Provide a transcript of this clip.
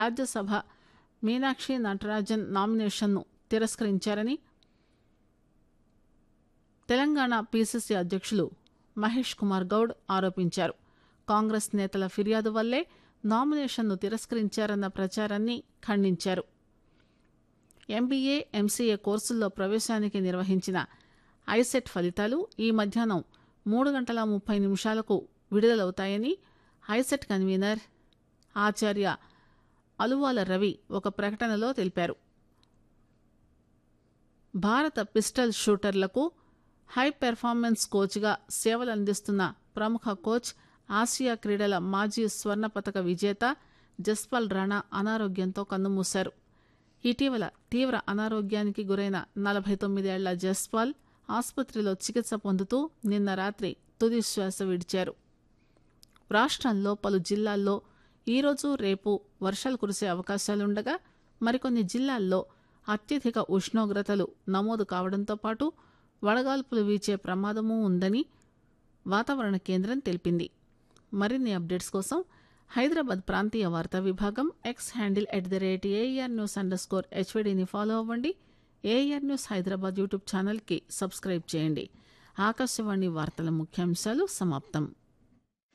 రాజ్యసభ మీనాక్షి నటరాజన్ నామినేషన్ను తిరస్కరించారని తెలంగాణ పీసీసీ అధ్యక్షులు మహేష్ కుమార్ గౌడ్ ఆరోపించారు కాంగ్రెస్ నేతల ఫిర్యాదు వల్లే నామినేషన్ను తిరస్కరించారన్న ప్రచారాన్ని ఖండించారు ఎంబీఏ ఎంసీఏ కోర్సుల్లో ప్రవేశానికి నిర్వహించిన ఐసెట్ ఫలితాలు ఈ మధ్యాహ్నం మూడు గంటల ముప్పై నిమిషాలకు విడుదలవుతాయని ఐసెట్ కన్వీనర్ ఆచార్య అలువాల రవి ఒక ప్రకటనలో తెలిపారు భారత పిస్టల్ షూటర్లకు హై పెర్ఫార్మెన్స్ కోచ్గా సేవలందిస్తున్న ప్రముఖ కోచ్ ఆసియా క్రీడల మాజీ స్వర్ణ పతక విజేత జస్పాల్ రాణా అనారోగ్యంతో కన్నుమూశారు ఇటీవల తీవ్ర అనారోగ్యానికి గురైన నలభై తొమ్మిదేళ్ల జస్పాల్ ఆసుపత్రిలో చికిత్స పొందుతూ నిన్న రాత్రి తుది శ్వాస విడిచారు రాష్ట్రంలో పలు జిల్లాల్లో ఈరోజు రేపు వర్షాలు కురిసే అవకాశాలుండగా మరికొన్ని జిల్లాల్లో అత్యధిక ఉష్ణోగ్రతలు నమోదు కావడంతో పాటు వడగాల్పులు వీచే ప్రమాదమూ ఉందని వాతావరణ కేంద్రం తెలిపింది మరిన్ని అప్డేట్స్ కోసం హైదరాబాద్ ప్రాంతీయ వార్తా విభాగం X handle at the rate AIR news underscore score హెచ్వీడీని ఫాలో అవ్వండి ఏఆర్ న్యూస్ హైదరాబాద్ యూట్యూబ్ ఛానల్కి సబ్స్క్రైబ్ చేయండి ఆకాశవాణి వార్తల ముఖ్యాంశాలు సమాప్తం